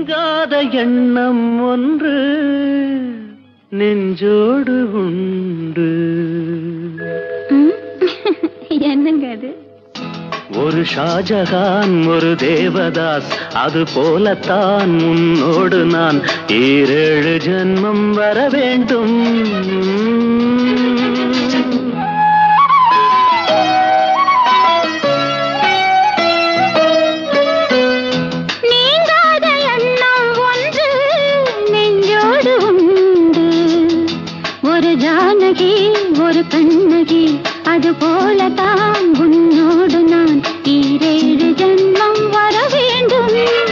நீங்காத எண்ணம் ஒன்று நெஞ்சோடு உண்டு ம்? என்னங்க அது ஒரு ஷாஜகான் ஒரு தேவதாஸ் அது போலத்தான் உன்னோடு நான் ஈரேழு ஜென்மம் வர வேண்டும் நீங்காத எண்ணம் ஒன்று நெஞ்சோடு உண்டு ஒரு ஜானகி ஒரு கண்ணகி அது போலதான் உன்னோடு நான் ஈரேழு ஜென்மம் வர வேண்டும்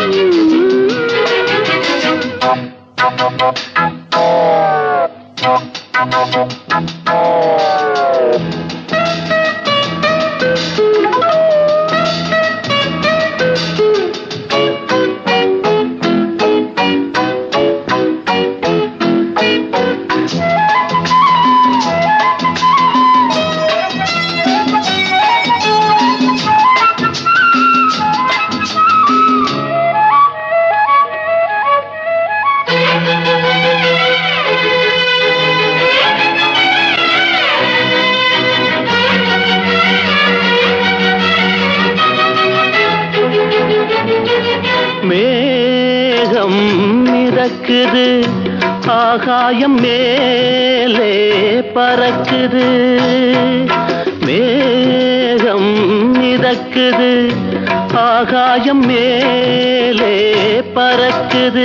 மேகம் மிதக்குது ஆகாயம் மேலே பறக்குது மேகம் மிதக்குது ஆகாயம் மேலே பறக்குது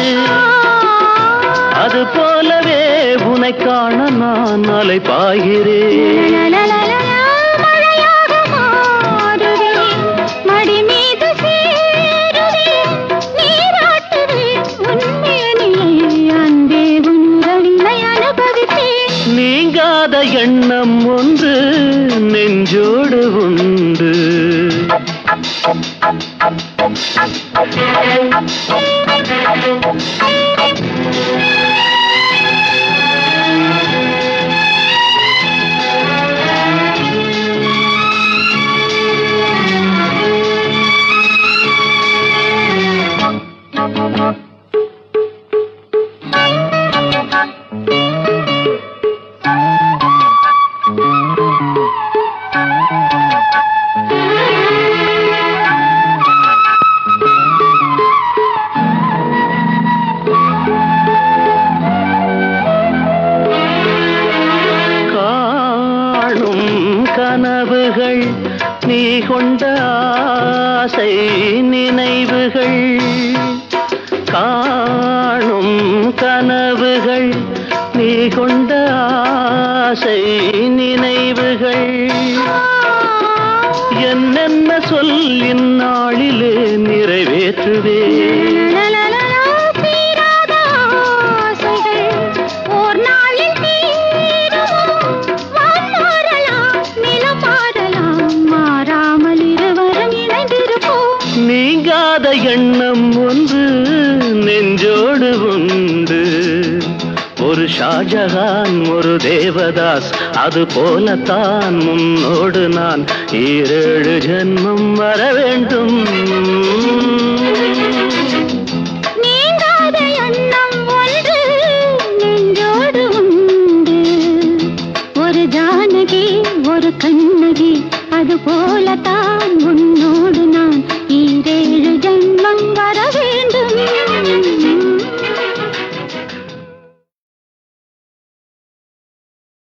அது போலவே உனை காண நான் அலை பாய்கிறேன் லலலலலா, மழையாக மாறுதே, மடி மீது சேருதே, நீராட்டுதே, உன்மேனியை அன்பே உங்களை அனுபவித்தேன். நீங்காத எண்ணம் ஒன்று நெஞ்சோடு உண்டு காணும் கனவுகள் நீ கொண்ட ஆசை நினைவுகள் காணும் கனவுகள் நீ கொண்ட ஆசை நினைவுகள் என்னென்ன சொல் இந்நாளிலே நிறைவேற்றுவே லலலலலா, தீராத ஆசைகள் ஓர் நாளில் தீருமோ? வான் மாறலாம், நிலம் மாறலாம், மாறாமல் இருவரும் இணைந்திருப்போம் நீங்காத எண்ணம் ஒன்று நெஞ்சோடு உண்டு ஒரு ஷாஜகான் ஒரு தேவதாஸ் அது போலத்தான் முன்னோடு நான் ஈரேழு ஜென்மம் வர வேண்டும்